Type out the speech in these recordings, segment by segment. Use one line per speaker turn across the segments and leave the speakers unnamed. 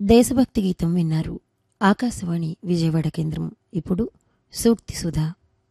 దేశభక్తి గీతం విన్నారు ఆకాశవాణి విజయవాడ కేంద్రం ఇప్పుడు సూక్తి సుధా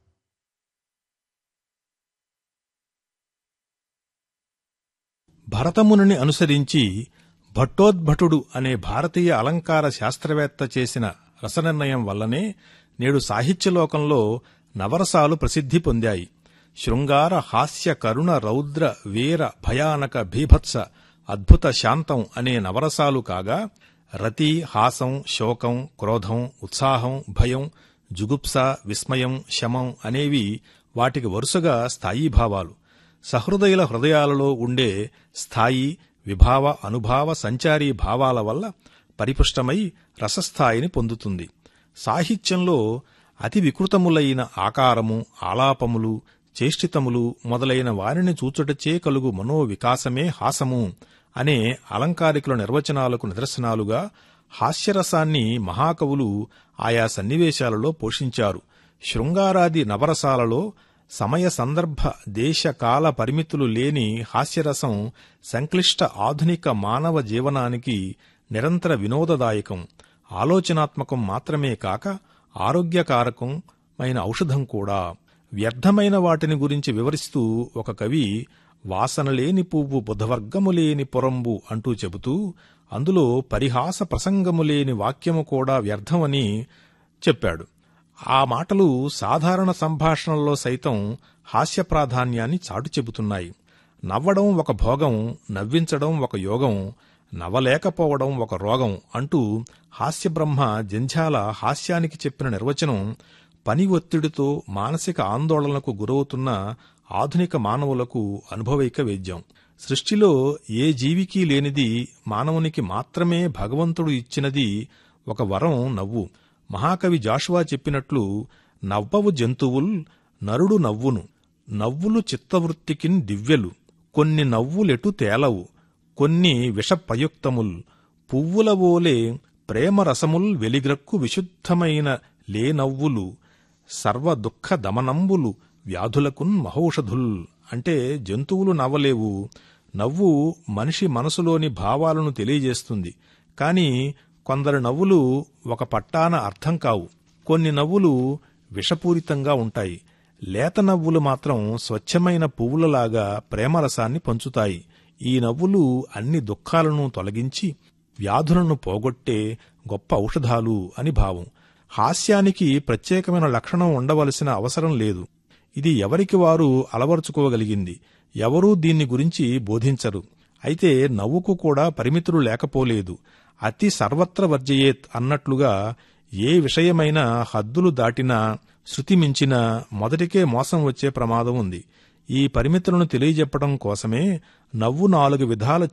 భరతముని అనుసరించి భట్టోద్భటుడు అనే భారతీయ అలంకార శాస్త్రవేత్త చేసిన రసనిర్ణయం వల్లనే నేడు సాహిత్యలోకంలో నవరసాలు ప్రసిద్ధి పొందాయి శృంగార హాస్య కరుణ రౌద్ర వీర భయానక భీభత్స అద్భుత శాంతం అనే నవరసాలు కాగా రతి హాసం శోకం క్రోధం ఉత్సాహం భయం జుగుప్స విస్మయం శమం అనేవి వాటికి వరుసగా స్థాయీభావాలు సహృదయుల హృదయాలలో ఉండే స్థాయి విభావ అనుభావ సంచారీ భావాల వల్ల పరిపుష్టమై రసస్థాయిని పొందుతుంది సాహిత్యంలో అతి వికృతములైన ఆకారము ఆలాపములు చేష్టితములు మొదలైన వారిని చూచుటచే కలుగు మనోవికాసమే హాసము అనే అలంకారికుల నిర్వచనాలకు నిదర్శనాలుగా హాస్యరసాన్ని మహాకవులు ఆయా సన్నివేశాలలో పోషించారు శృంగారాది నవరసాలలో సమయ సందర్భ దేశ కాల పరిమితులు లేని హాస్యరసం సంక్లిష్ట ఆధునిక మానవ జీవనానికి నిరంతర వినోదదాయకం ఆలోచనాత్మకం మాత్రమే కాక ఆరోగ్యకారకమైన ఔషధం కూడా వ్యర్థమైన వాటిని గురించి వివరిస్తూ ఒక కవి వాసనలేని పువ్వు బుధవర్గములేని పొరంబు అంటూ చెబుతూ అందులో పరిహాస ప్రసంగములేని వాక్యము కూడా వ్యర్థమని చెప్పాడు ఆ మాటలు సాధారణ సంభాషణల్లో సైతం హాస్య ప్రాధాన్యాన్ని చాటు చెబుతున్నాయి నవ్వడం ఒక భోగం నవ్వించడం ఒక యోగం నవ్వలేకపోవడం ఒక రోగం అంటూ హాస్యబ్రహ్మ జంఝాల హాస్యానికి చెప్పిన నిర్వచనం పని ఒత్తిడితో మానసిక ఆందోళనకు గురవుతున్న ఆధునిక మానవులకు అనుభవైక వేద్యం సృష్టిలో ఏ జీవికి లేనిది మానవునికి మాత్రమే భగవంతుడు ఇచ్చినది ఒక వరం నవ్వు మహాకవి జాషువా చెప్పినట్లు నవ్వవు జంతువుల్ నరుడు నవ్వును నవ్వులు చిత్తవృత్తికిన్ దివ్యలు కొన్ని నవ్వులెటు తేలవు కొన్ని విషప్రయుక్తముల్ పువ్వుల వోలే ప్రేమరసముల్ వెలిగ్రక్కు విశుద్ధమైన లేనవ్వులు సర్వ దుఃఖ దమనంబులు వ్యాధులకున్ మహౌషధుల్ అంటే జంతువులు నవ్వలేవు నవ్వు మనిషి మనసులోని భావాలను తెలియజేస్తుంది కాని కొందరు నవ్వులు ఒక పట్టాన అర్థం కావు కొన్ని నవ్వులు విషపూరితంగా ఉంటాయి లేత నవ్వులు మాత్రం స్వచ్ఛమైన పువ్వులలాగా ప్రేమరసాన్ని పంచుతాయి ఈ నవ్వులు అన్ని దుఃఖాలను తొలగించి వ్యాధులను పోగొట్టే గొప్ప ఔషధాలు అని భావం హాస్యానికి ప్రత్యేకమైన లక్షణం ఉండవలసిన అవసరం లేదు ఇది ఎవరికి వారు అలవరుచుకోగలిగింది ఎవరూ దీన్ని గురించి బోధించరు అయితే నవ్వుకు కూడా పరిమితులు లేకపోలేదు అతి సర్వత్ర వర్జయేత్ అన్నట్లుగా ఏ విషయమైనా హద్దులు దాటినా శృతి మించిన మొదటికే మోసం వచ్చే ప్రమాదం ఉంది ఈ పరిమితులను తెలియజెప్పడం కోసమే నవ్వు నాలుగు విధాల